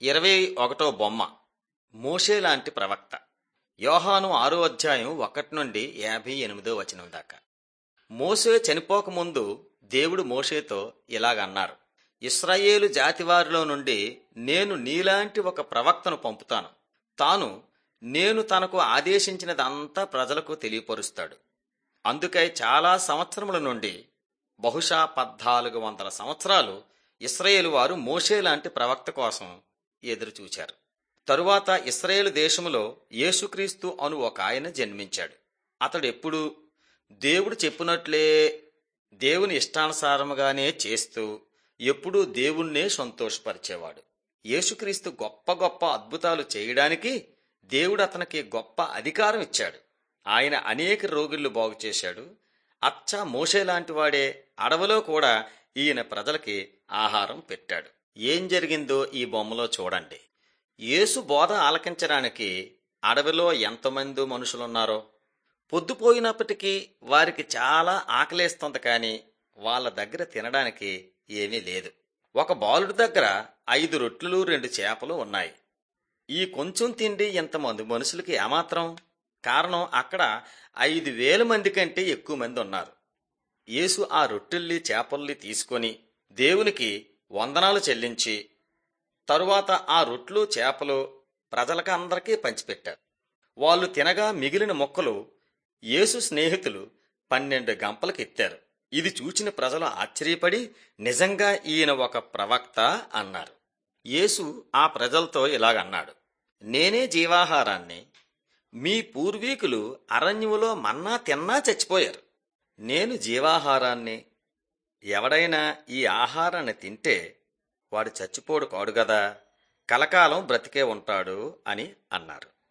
ఇరవై ఒకటో బొమ్మ మోషే లాంటి ప్రవక్త యోహాను ఆరో అధ్యాయం ఒకటి నుండి యాభై ఎనిమిదో వచనం దాకా మోసే చనిపోకముందు దేవుడు మోషేతో ఇలాగన్నారు ఇస్రాయేలు జాతివారిలో నుండి నేను నీలాంటి ఒక ప్రవక్తను పంపుతాను తాను నేను తనకు ఆదేశించినదంతా ప్రజలకు తెలియపరుస్తాడు అందుకై చాలా సంవత్సరముల నుండి బహుశా పద్నాలుగు వందల సంవత్సరాలు ఇస్రాయేలు వారు మోషే లాంటి ప్రవక్త కోసం ఎదురుచూశారు తరువాత ఇస్రాయేలు దేశములో యేసుక్రీస్తు అను ఒక ఆయన జన్మించాడు అతడు ఎప్పుడు దేవుడు చెప్పినట్లే దేవుని ఇష్టానుసారముగానే చేస్తూ ఎప్పుడూ దేవుణ్ణే సంతోషపరిచేవాడు యేసుక్రీస్తు గొప్ప గొప్ప అద్భుతాలు చేయడానికి దేవుడు అతనికి గొప్ప అధికారం ఇచ్చాడు ఆయన అనేక రోగుళ్ళు బాగు చేశాడు అచ్చ మోషే లాంటి వాడే అడవిలో కూడా ఈయన ప్రజలకి ఆహారం పెట్టాడు ఏం జరిగిందో ఈ బొమ్మలో చూడండి యేసు బోధ ఆలకించడానికి అడవిలో ఎంతమంది మనుషులున్నారో పొద్దుపోయినప్పటికీ వారికి చాలా ఆకలేస్తుంది కానీ వాళ్ళ దగ్గర తినడానికి ఏమీ లేదు ఒక బాలుడి దగ్గర ఐదు రొట్టెలు రెండు చేపలు ఉన్నాయి ఈ కొంచెం తిండి ఇంతమంది మనుషులకి ఏమాత్రం కారణం అక్కడ ఐదు వేల మంది కంటే ఎక్కువ మంది ఉన్నారు యేసు ఆ రొట్టెల్ని చేపల్ని తీసుకొని దేవునికి వందనాలు చెల్లించి తరువాత ఆ రొట్లు చేపలు ప్రజలకు అందరికీ పంచిపెట్టారు వాళ్ళు తినగా మిగిలిన మొక్కలు యేసు స్నేహితులు పన్నెండు గంపలకు ఎత్తారు ఇది చూచిన ప్రజలు ఆశ్చర్యపడి నిజంగా ఈయన ఒక ప్రవక్త అన్నారు యేసు ఆ ప్రజలతో ఇలాగన్నాడు నేనే జీవాహారాన్ని మీ పూర్వీకులు అరణ్యములో మన్నా తిన్నా చచ్చిపోయారు నేను జీవాహారాన్ని ఎవడైనా ఈ ఆహారాన్ని తింటే వాడు చచ్చిపోడు కాడు గదా కలకాలం బ్రతికే ఉంటాడు అని అన్నారు